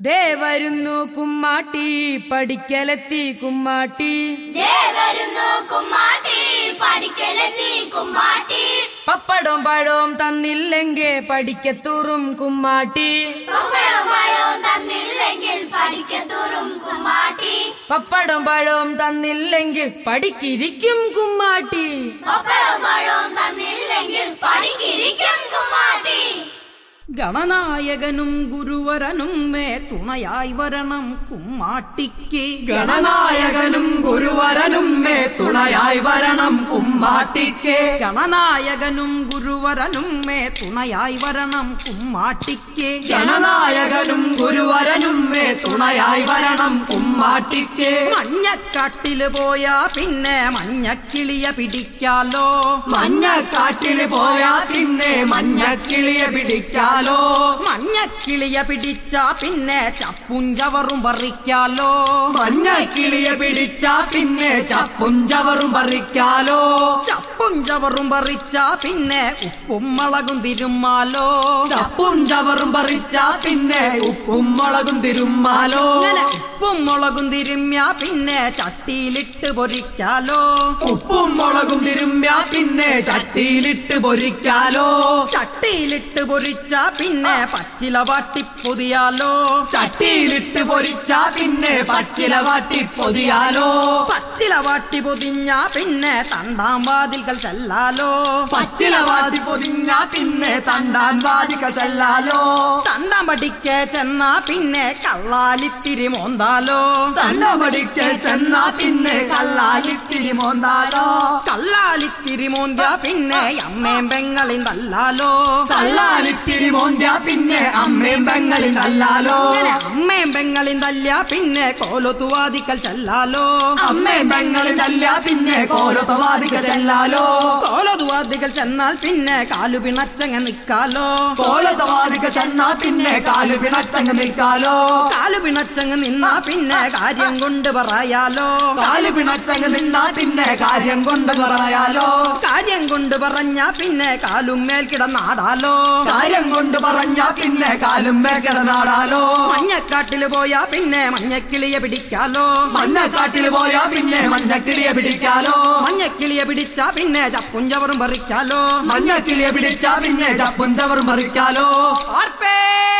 ദേ വരുന്നു കുമ്മാട്ടി പഠിക്കലെത്തി കുമ്മാട്ടി ദേ വരുന്നു കുമ്മാട്ടി പഠിക്കലെത്തി കുമ്മാട്ടി പപ്പടവും പഴവും തന്നില്ലെങ്കിൽ പഠിക്കത്തൂറും കുമ്മാട്ടി പപ്പടവും പഴവും തന്നില്ലെങ്കിൽ പഠിക്കത്തൂറും കുമ്മാട്ടി പപ്പടവും പഴവും തന്നില്ലെങ്കിൽ പഠിക്കിരിക്കും കുമ്മാട്ടി പപ്പടവും പഴവും തന്നില്ലെങ്കിൽ പഠിക്കിരിക്കും കുമ്മാട്ടി ഗണനായകനും ഗുരുവരനും മേ തുണയായി വരണം കുമ്മാട്ടിക്ക് ഗണനായകനും ഗുരുവരനും മേ തുണയായി വരണം കുമ്മാട്ടിക്ക് ഗണനായകനും ഗുരുവരനും മേ തുണയായി വരണം കുമ്മാട്ടിക്ക് ഗണനായകനും ഗുരുവരനും മേ തുണയായി വരണം കുമ്മാട്ടിക്ക് മഞ്ഞക്കാട്ടില് പോയാ പിന്നെ മഞ്ഞക്കിളിയ പിടിക്കാലോ മഞ്ഞക്കാട്ടില് പോയാ പിന്നെ മഞ്ഞക്കിളിയെ പിടിക്കാലോ മഞ്ഞക്കിളിയ പിടിച്ചാ പിന്നെ ചപ്പുഞ്ചവറും പറിക്കാലോ മഞ്ഞക്കിളിയെ പിടിച്ചാ പിന്നെ ചപ്പുഞ്ചവറും പറിക്കാലോ ചപ്പുഞ്ചവറും പറിച്ചാ പിന്നെ ഉപ്പും മുളകും തിരുമാലോ ചപ്പുഞ്ചവറും പറിച്ചാ പിന്നെ ഉപ്പും മുളകും തിരുമ്മാലോ അങ്ങനെ ഉപ്പും മുളകും തിരുമ്മ്യാ പിന്നെ ചട്ടിയിലിട്ട് പൊരിക്കാലോ ഉപ്പും മുളകും തിരുമ്പ്യാ പിന്നെ ചട്ടിയിലിട്ട് പൊരിക്കാലോ ചട്ടിയിലിട്ട് പൊരിച്ചാ പിന്നെ പച്ചില വാട്ടി പൊതിയാലോ ചട്ടിയിലിട്ട് പൊരിച്ചാ പിന്നെ പച്ചില വാട്ടി പൊതിയാലോ പച്ചില വാട്ടി പൊതിഞ്ഞാ പിന്നെ തണ്ടാം വാതിൽകൾ ചെല്ലാലോ പച്ചില വാട്ടി പൊതിഞ്ഞാ പിന്നെ തണ്ടാൻ വാതിക ചെല്ലാലോ തണ്ടാം പടിക്ക് ചെന്നാ പിന്നെ കള്ളാലിത്തിരി മോന്താലോ തണ്ടപടിക്ക് ചെന്നാ പിന്നെ കല്ലാലിത്തിരി മോന്താലോ കള്ളാലിത്തിരി മോന്തിയാ പിന്നെ അമ്മയും പെങ്ങളും തല്ലാലോ കല്ലാലിത്തിരി മോന്ത്യാ പിന്നെ അമ്മയും പെങ്ങളിൽ തല്ലാലോ അങ്ങനെ അമ്മയും പെങ്ങളും തല്ലിയാ പിന്നെ കോലത്തുവാദിക്കൽ ചെല്ലാലോ അമ്മയും പെങ്ങളിൽ തല്ലാ പിന്നെ കോലത്തവാതിക ചെല്ലാലോ കോലതുവാദികൾ ചെന്നാൽ പിന്നെ കാലു പിണച്ചങ്ങ നിക്കാലോ കോലത്തവാതിക ചെന്നാ പിന്നെ കാലു പിണച്ചങ്ങ് നിൽക്കാലോ കാലു പിണച്ചങ്ങ് നിന്നാ പിന്നെ കാര്യം കൊണ്ട് പറയാലോ കാലു പിണച്ചങ്ങ് നിന്നാ പിന്നെ കാര്യം കൊണ്ട് പറയാലോ കാര്യം കൊണ്ട് പറഞ്ഞാ പിന്നെ കാലും മേൽ കിടന്നാടാലോ കാര്യം കൊണ്ട് പറഞ്ഞാ പിന്നെ കാലും കിടനാടാലോ മഞ്ഞക്കാട്ടില് പോയാ പിന്നെ മഞ്ഞക്കിളിയെ പിടിക്കാലോ മഞ്ഞക്കാട്ടിൽ പോയാ പിന്നെ മഞ്ഞക്കിളിയെ പിടിക്കാലോ മഞ്ഞക്കിളിയെ പിടിച്ചാ പിന്നെ ചപ്പുഞ്ചവറും പറിക്കാലോ മഞ്ഞക്കിളിയെ പിടിച്ചാ പിന്നെ ചപ്പുഞ്ചവർ മറിക്കാലോ ആർപ്പേ